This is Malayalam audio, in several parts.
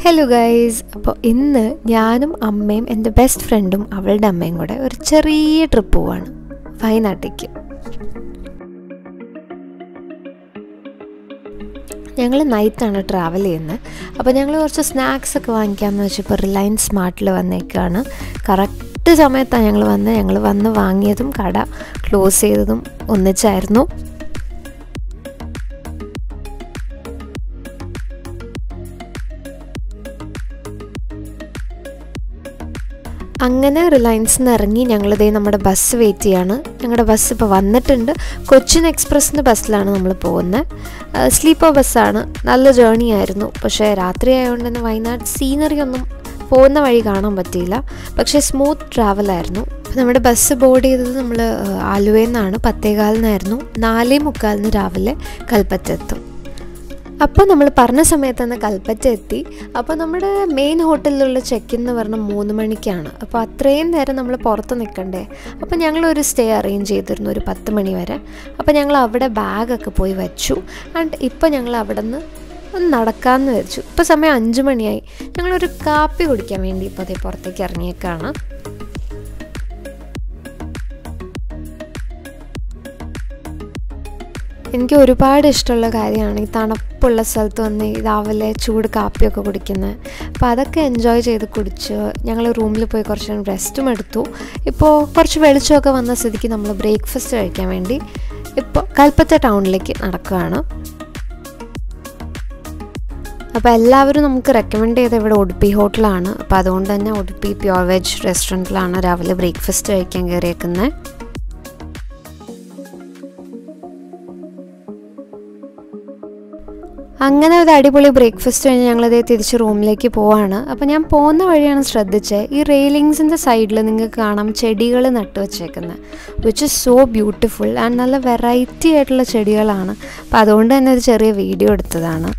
ഹലോ ഗൈസ് അപ്പോൾ ഇന്ന് ഞാനും അമ്മയും എൻ്റെ ബെസ്റ്റ് ഫ്രണ്ടും അവളുടെ അമ്മയും കൂടെ ഒരു ചെറിയ ട്രിപ്പ് പോവാണ് വയനാട്ടേക്ക് ഞങ്ങൾ നൈറ്റാണ് ട്രാവൽ ചെയ്യുന്നത് അപ്പോൾ ഞങ്ങൾ കുറച്ച് സ്നാക്സ് ഒക്കെ വാങ്ങിക്കാമെന്ന് വെച്ചപ്പോൾ റിലയൻസ് സ്മാർട്ടിൽ വന്നേക്കാണ് കറക്റ്റ് സമയത്താണ് ഞങ്ങൾ വന്നത് ഞങ്ങൾ വന്ന് വാങ്ങിയതും കട ക്ലോസ് ചെയ്തതും ഒന്നിച്ചായിരുന്നു അങ്ങനെ റിലയൻസിൽ നിന്ന് ഇറങ്ങി ഞങ്ങളിതേ നമ്മുടെ ബസ് വെയിറ്റ് ചെയ്യാണ് ഞങ്ങളുടെ ബസ് ഇപ്പോൾ വന്നിട്ടുണ്ട് കൊച്ചിൻ എക്സ്പ്രസ്സിൻ്റെ ബസ്സിലാണ് നമ്മൾ പോകുന്നത് സ്ലീപ്പർ ബസ്സാണ് നല്ല ജേർണി ആയിരുന്നു പക്ഷേ രാത്രി ആയതുകൊണ്ട് തന്നെ വയനാട് സീനറി ഒന്നും പോകുന്ന വഴി കാണാൻ പറ്റിയില്ല പക്ഷേ സ്മൂത്ത് ട്രാവലായിരുന്നു നമ്മുടെ ബസ് ബോർഡ് ചെയ്തത് നമ്മൾ ആലുവയിൽ നിന്നാണ് പത്തേകാലിനായിരുന്നു നാലേ മുക്കാലിന് രാവിലെ കൽപ്പറ്റെത്തും അപ്പോൾ നമ്മൾ പറഞ്ഞ സമയത്ത് തന്നെ കൽപ്പറ്റ എത്തി അപ്പോൾ നമ്മുടെ മെയിൻ ഹോട്ടലിലുള്ള ചെക്ക് എന്ന് പറഞ്ഞാൽ മൂന്ന് മണിക്കാണ് അപ്പോൾ അത്രയും നേരം നമ്മൾ പുറത്ത് നിൽക്കണ്ടേ അപ്പോൾ ഞങ്ങളൊരു സ്റ്റേ അറേഞ്ച് ചെയ്തിരുന്നു ഒരു പത്ത് മണി വരെ അപ്പോൾ ഞങ്ങൾ അവിടെ ബാഗൊക്കെ പോയി വെച്ചു ആൻഡ് ഇപ്പോൾ ഞങ്ങൾ അവിടെ നിന്ന് ഒന്ന് നടക്കാമെന്ന് വെച്ചു ഇപ്പോൾ സമയം അഞ്ച് മണിയായി ഞങ്ങളൊരു കാപ്പി കുടിക്കാൻ വേണ്ടി ഇപ്പോൾ അതേ പുറത്തേക്ക് ഇറങ്ങിയേക്കാണ് എനിക്ക് ഒരുപാട് ഇഷ്ടമുള്ള കാര്യമാണ് ഈ തണുപ്പുള്ള സ്ഥലത്ത് വന്ന് ഈ രാവിലെ ചൂട് കാപ്പിയൊക്കെ കുടിക്കുന്നത് അപ്പോൾ അതൊക്കെ എൻജോയ് ചെയ്ത് കുടിച്ച് ഞങ്ങൾ റൂമിൽ പോയി കുറച്ച് നേരം റെസ്റ്റും എടുത്തു ഇപ്പോൾ കുറച്ച് വെളിച്ചമൊക്കെ വന്ന സ്ഥിതിക്ക് നമ്മൾ ബ്രേക്ക്ഫാസ്റ്റ് കഴിക്കാൻ വേണ്ടി ഇപ്പോൾ കൽപ്പറ്റ ടൗണിലേക്ക് നടക്കുകയാണ് അപ്പോൾ എല്ലാവരും നമുക്ക് റെക്കമെൻഡ് ചെയ്ത ഇവിടെ ഉടുപ്പി ഹോട്ടലാണ് അപ്പോൾ അതുകൊണ്ട് തന്നെ ഉടുപ്പി പ്യോർ വെജ് റെസ്റ്റോറൻറ്റിലാണ് രാവിലെ ബ്രേക്ക്ഫാസ്റ്റ് കഴിക്കാൻ കയറിയേക്കുന്നത് അങ്ങനെ ഒരു അടിപൊളി ബ്രേക്ക്ഫാസ്റ്റ് കഴിഞ്ഞ് ഞങ്ങളതേ തിരിച്ച് റൂമിലേക്ക് പോവാണ് അപ്പോൾ ഞാൻ പോകുന്ന വഴിയാണ് ശ്രദ്ധിച്ചത് ഈ റെയിലിങ്സിൻ്റെ സൈഡിൽ നിങ്ങൾക്ക് കാണാം ചെടികൾ നട്ടു വച്ചേക്കുന്നത് which is so beautiful and നല്ല വെറൈറ്റി ആയിട്ടുള്ള ചെടികളാണ് അപ്പോൾ അതുകൊണ്ട് തന്നെ ഒരു ചെറിയ വീഡിയോ എടുത്തതാണ്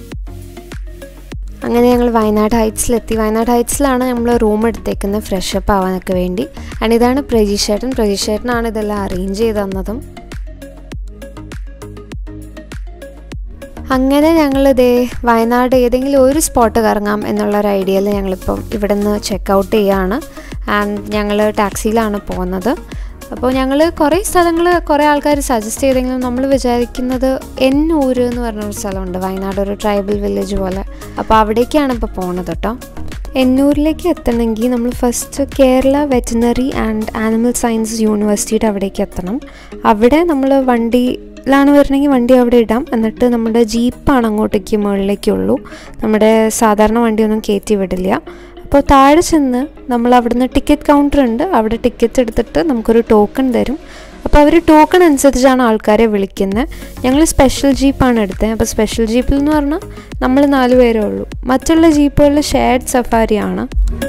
അങ്ങനെ ഞങ്ങൾ വയനാട് ഹൈറ്റ്സിലെത്തി വയനാട് ഹൈറ്റ്സിലാണ് നമ്മൾ റൂം എടുത്തേക്കുന്നത് ഫ്രഷ് അപ്പ് ആവാനൊക്കെ വേണ്ടി ആൻഡ് ഇതാണ് പ്രജീഷേട്ടൻ പ്രജീഷേട്ടനാണ് ഇതെല്ലാം അറേഞ്ച് ചെയ്ത് തന്നതും അങ്ങനെ ഞങ്ങൾ ഇതേ വയനാട് ഏതെങ്കിലും ഒരു സ്പോട്ട് കറങ്ങാം എന്നുള്ള ഒരു ഐഡിയയിൽ ഞങ്ങളിപ്പം ഇവിടെ നിന്ന് ചെക്ക് ഔട്ട് ചെയ്യുകയാണ് ആൻഡ് ഞങ്ങൾ ടാക്സിയിലാണ് പോകുന്നത് അപ്പോൾ ഞങ്ങൾ കുറേ സ്ഥലങ്ങൾ കുറേ ആൾക്കാർ സജസ്റ്റ് ചെയ്തെങ്കിലും നമ്മൾ വിചാരിക്കുന്നത് എന്നൂര് എന്ന് പറഞ്ഞൊരു സ്ഥലമുണ്ട് വയനാട് ഒരു ട്രൈബൽ വില്ലേജ് പോലെ അപ്പോൾ അവിടേക്കാണ് ഇപ്പോൾ പോകുന്നത് കേട്ടോ എന്നൂരിലേക്ക് എത്തണമെങ്കിൽ നമ്മൾ first Kerala veterinary and animal science യൂണിവേഴ്സിറ്റിയുടെ അവിടേക്ക് എത്തണം അവിടെ നമ്മൾ വണ്ടി ലാണ് വരണമെങ്കിൽ വണ്ടി അവിടെ ഇടാം എന്നിട്ട് നമ്മുടെ ജീപ്പാണ് അങ്ങോട്ടേക്ക് മുകളിലേക്കുള്ളൂ നമ്മുടെ സാധാരണ വണ്ടിയൊന്നും കയറ്റി വിടില്ല അപ്പോൾ താഴെ ചെന്ന് നമ്മൾ അവിടുന്ന് ടിക്കറ്റ് കൗണ്ടർ ഉണ്ട് അവിടെ ടിക്കറ്റ് എടുത്തിട്ട് നമുക്കൊരു ടോക്കൺ തരും അപ്പോൾ അവർ ടോക്കൺ അനുസരിച്ചാണ് ആൾക്കാരെ വിളിക്കുന്നത് ഞങ്ങൾ സ്പെഷ്യൽ ജീപ്പാണ് എടുത്തത് അപ്പോൾ സ്പെഷ്യൽ ജീപ്പിൽ എന്ന് പറഞ്ഞാൽ നമ്മൾ നാല് പേരേ ഉള്ളൂ മറ്റുള്ള ജീപ്പുകളിൽ ഷെയർഡ് സഫാരിയാണ്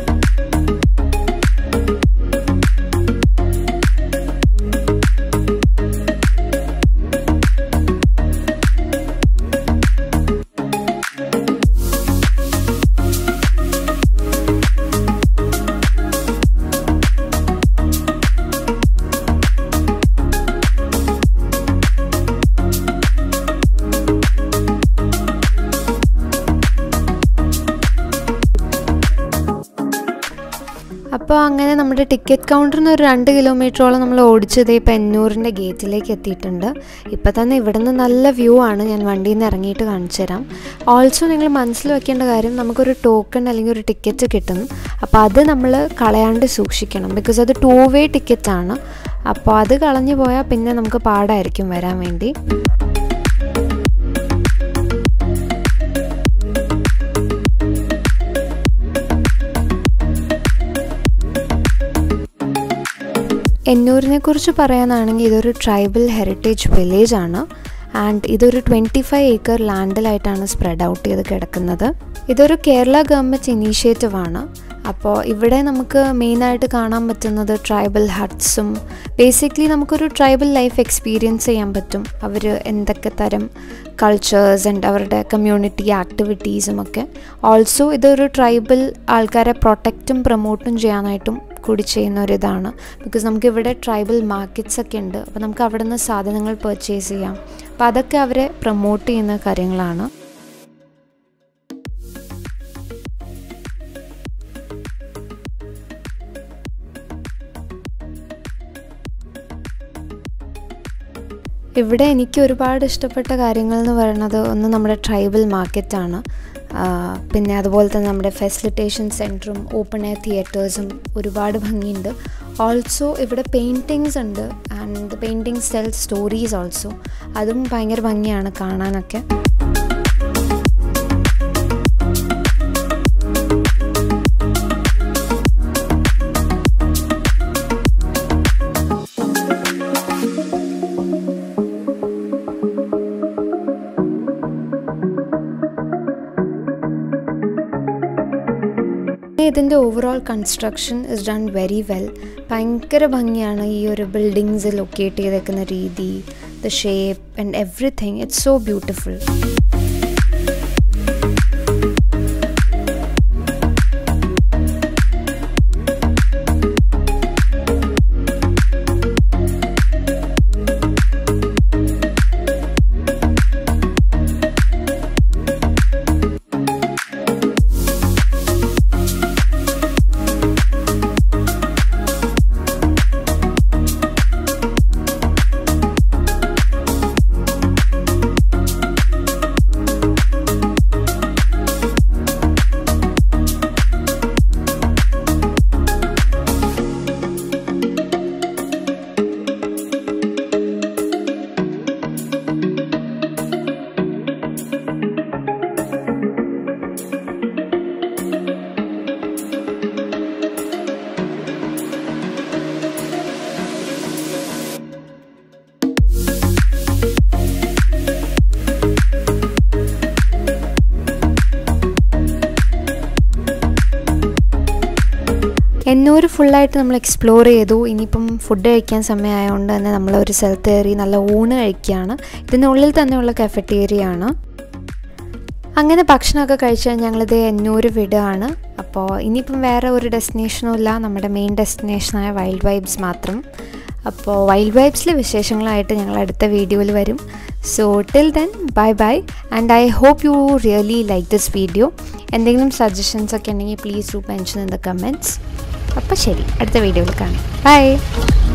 അപ്പോൾ അങ്ങനെ നമ്മുടെ ടിക്കറ്റ് കൗണ്ടറിൽ നിന്ന് ഒരു രണ്ട് കിലോമീറ്ററോളം നമ്മൾ ഓടിച്ചത് ഇപ്പോൾ എന്നൂരിൻ്റെ ഗേറ്റിലേക്ക് എത്തിയിട്ടുണ്ട് ഇപ്പോൾ തന്നെ ഇവിടെ നിന്ന് നല്ല വ്യൂ ആണ് ഞാൻ വണ്ടിയിൽ നിന്ന് ഇറങ്ങിയിട്ട് കാണിച്ചു തരാം ഓൾസോ നിങ്ങൾ മനസ്സിൽ വെക്കേണ്ട കാര്യം നമുക്കൊരു ടോക്കൺ അല്ലെങ്കിൽ ഒരു ടിക്കറ്റ് കിട്ടും അപ്പോൾ അത് നമ്മൾ കളയാണ്ട് സൂക്ഷിക്കണം ബിക്കോസ് അത് ടൂ വേ ടിക്കറ്റാണ് അപ്പോൾ അത് കളഞ്ഞു പോയാൽ പിന്നെ നമുക്ക് പാടായിരിക്കും വരാൻ വേണ്ടി എന്നൂരിനെ കുറിച്ച് പറയാനാണെങ്കിൽ ഇതൊരു ട്രൈബൽ ഹെറിറ്റേജ് വില്ലേജ് ആണ് ആൻഡ് ഇതൊരു ട്വൻറ്റി ഫൈവ് ഏക്കർ ലാൻഡിലായിട്ടാണ് സ്പ്രെഡ് ഔട്ട് ചെയ്ത് കിടക്കുന്നത് ഇതൊരു കേരള ഗവൺമെൻറ് ഇനീഷ്യേറ്റീവ് ആണ് അപ്പോൾ ഇവിടെ നമുക്ക് മെയിനായിട്ട് കാണാൻ പറ്റുന്നത് ട്രൈബൽ ഹട്ട്സും ബേസിക്കലി നമുക്കൊരു ട്രൈബൽ ലൈഫ് എക്സ്പീരിയൻസ് ചെയ്യാൻ പറ്റും അവർ എന്തൊക്കെ തരം കൾച്ചേഴ്സ് ആൻഡ് അവരുടെ കമ്മ്യൂണിറ്റി ആക്ടിവിറ്റീസും ഒക്കെ ഓൾസോ ഇതൊരു ട്രൈബൽ ആൾക്കാരെ പ്രൊട്ടക്റ്റും പ്രൊമോട്ടും ചെയ്യാനായിട്ടും കൂടി ചെയ്യുന്ന ഒരു ഇതാണ് ബിക്കോസ് നമുക്ക് ഇവിടെ ട്രൈബൽ മാർക്കറ്റ്സ് ഒക്കെ ഉണ്ട് അപ്പോൾ നമുക്ക് അവിടെ നിന്ന് സാധനങ്ങൾ പർച്ചേസ് ചെയ്യാം അപ്പോൾ അതൊക്കെ അവരെ പ്രൊമോട്ട് ചെയ്യുന്ന കാര്യങ്ങളാണ് ഇവിടെ എനിക്ക് ഒരുപാട് ഇഷ്ടപ്പെട്ട കാര്യങ്ങൾ എന്ന് പറയുന്നത് ഒന്ന് നമ്മുടെ ട്രൈബൽ മാർക്കറ്റാണ് പിന്നെ അതുപോലെ തന്നെ നമ്മുടെ ഫെസിലിറ്റേഷൻ സെൻറ്ററും ഓപ്പൺ എയർ തിയേറ്റേഴ്സും ഒരുപാട് ഭംഗിയുണ്ട് ഓൾസോ ഇവിടെ പെയിൻറ്റിങ്സ് ഉണ്ട് and paintings tell stories also അതും ഭയങ്കര ഭംഗിയാണ് കാണാനൊക്കെ ഇതിൻ്റെ overall construction is done very well ഭയങ്കര ഭംഗിയാണ് ഈ ഒരു ബിൽഡിങ്സ് ലൊക്കേറ്റ് ചെയ്തേക്കുന്ന രീതി the shape and everything it's so beautiful Ennur ഫുള്ളായിട്ട് നമ്മൾ എക്സ്പ്ലോർ ചെയ്തു ഇനിയിപ്പം ഫുഡ് കഴിക്കാൻ സമയമായതുകൊണ്ട് തന്നെ നമ്മൾ ഒരു സ്ഥലത്ത് കയറി നല്ല ഊണ് കഴിക്കുകയാണ് ഇതിനുള്ളിൽ തന്നെയുള്ള കഫറ്റേറിയ ആണ് അങ്ങനെ ഭക്ഷണമൊക്കെ കഴിച്ച് ഞങ്ങളിത് എന്നൂർ വിടുകയാണ് അപ്പോൾ ഇനിയിപ്പം വേറെ ഒരു ഡെസ്റ്റിനേഷനും ഇല്ല നമ്മുടെ മെയിൻ ഡെസ്റ്റിനേഷനായ വൈൽഡ് വൈബ്സ് മാത്രം അപ്പോൾ വൈൽഡ് വൈബ്സിലെ വിശേഷങ്ങളായിട്ട് ഞങ്ങൾ അടുത്ത വീഡിയോയിൽ വരും so till then bye bye and I hope you really like this video എന്തെങ്കിലും സജഷൻസ് ഒക്കെ ഉണ്ടെങ്കിൽ please do mention in the comments അപ്പോൾ ശരി അടുത്ത വീഡിയോയിൽ കാണാം ബൈ